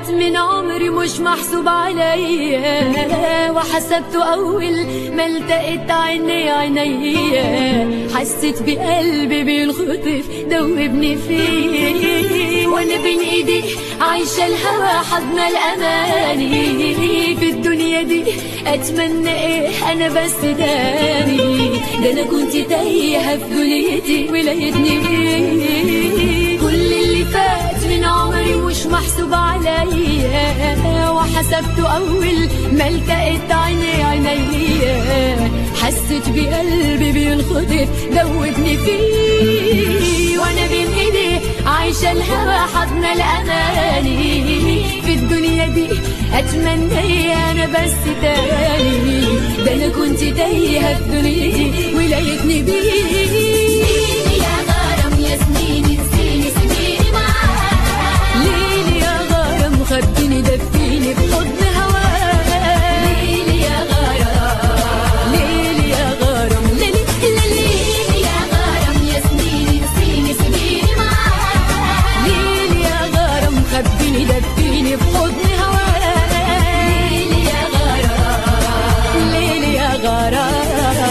فات من عمري مش محسوب عليا وحسبته أول ما التقيت عيني عينيا حسيت بقلبي بينخطف دوبني فيه وانا بين ايدي عايشة الهوى حضن الأماني في الدنيا دي أتمنى إيه أنا بس داني ده أنا كنت تايهة في دنيتي ولقيتني بيه كل اللي فات من عمري مش محسوب عليا وحسبته أول ما التقيت عيني عينيا حسيت بقلبي بينخطف دوبني فيه وانا بين ايدي عايشة الهوى حضن الأماني في الدنيا دي أتمنى أنا بس تاني ده أنا كنت تايهة في دنيتي ولقيتني بيه يا غرام يا سنيني سنيني سنيني معاك ليلي يا غرام خبيني دفيني بحضن هواك ليلي يا غرام ليلي يا غرام ليلي ليلي يا غرام يا سنيني سنيني سنيني معاك ليلي يا غرام خبيني دفيني بحضن هواك ليلي يا غرام ليلي يا غرام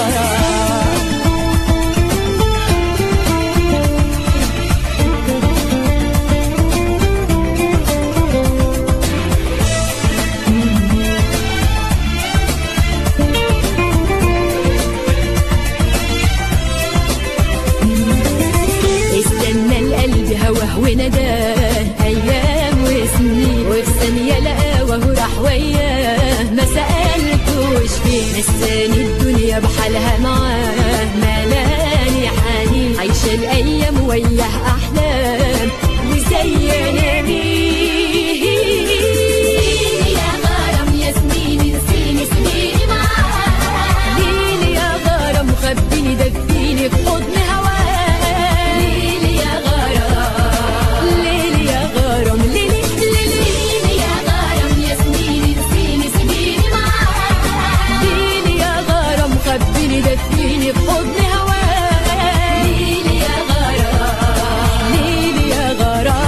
استنى القلب هواه ونداه ايام وسنين وفي ثانيه لقاه وهو راح وياه ما سالتوش فين نساني الدنيا بحالها معاه ملاني حنين عايشه الايام وياه احلام وزي انا بيه يا غرام يا سنيني سنيني سنيني معاك ليلي يا غرام خبيني دفيني في حضن هواك ليلي يا غرام ليلي يا غرام ليلي ليلي يا غرام يا سنيني سنيني سنيني معاك ليلي يا غرام خبيني دفيني في حضن هواك ليلي يا غرام ليلي يا غرام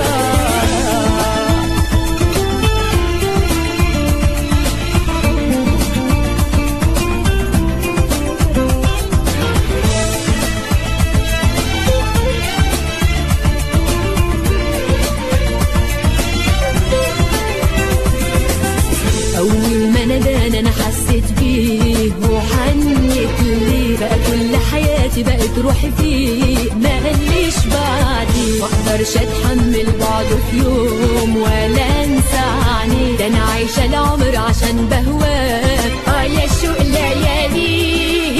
أول ما ندان أنا حسيت بيه وحنيت ليه بقى كل حياتي بقت روحي فيه ما قاليش بعدي ما اقدرش اتحمل بعضه في يوم ولا انسى عني ده انا عايشه العمر عشان بهواه اه يا شوق ليالي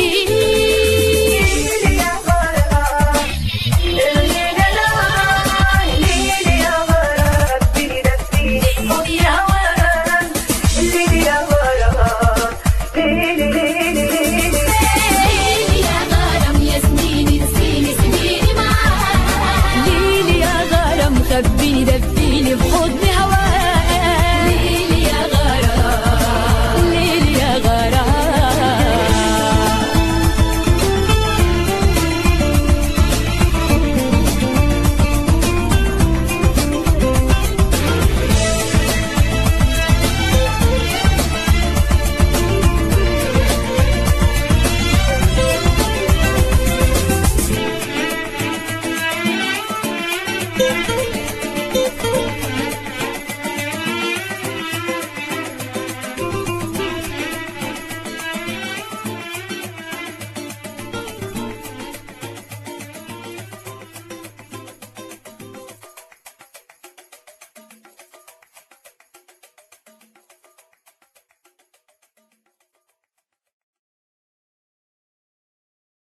ليلي يا غرام يا سنيني سنيني سنيني معاك ليلي يا غرام خبيني دفيني في حضن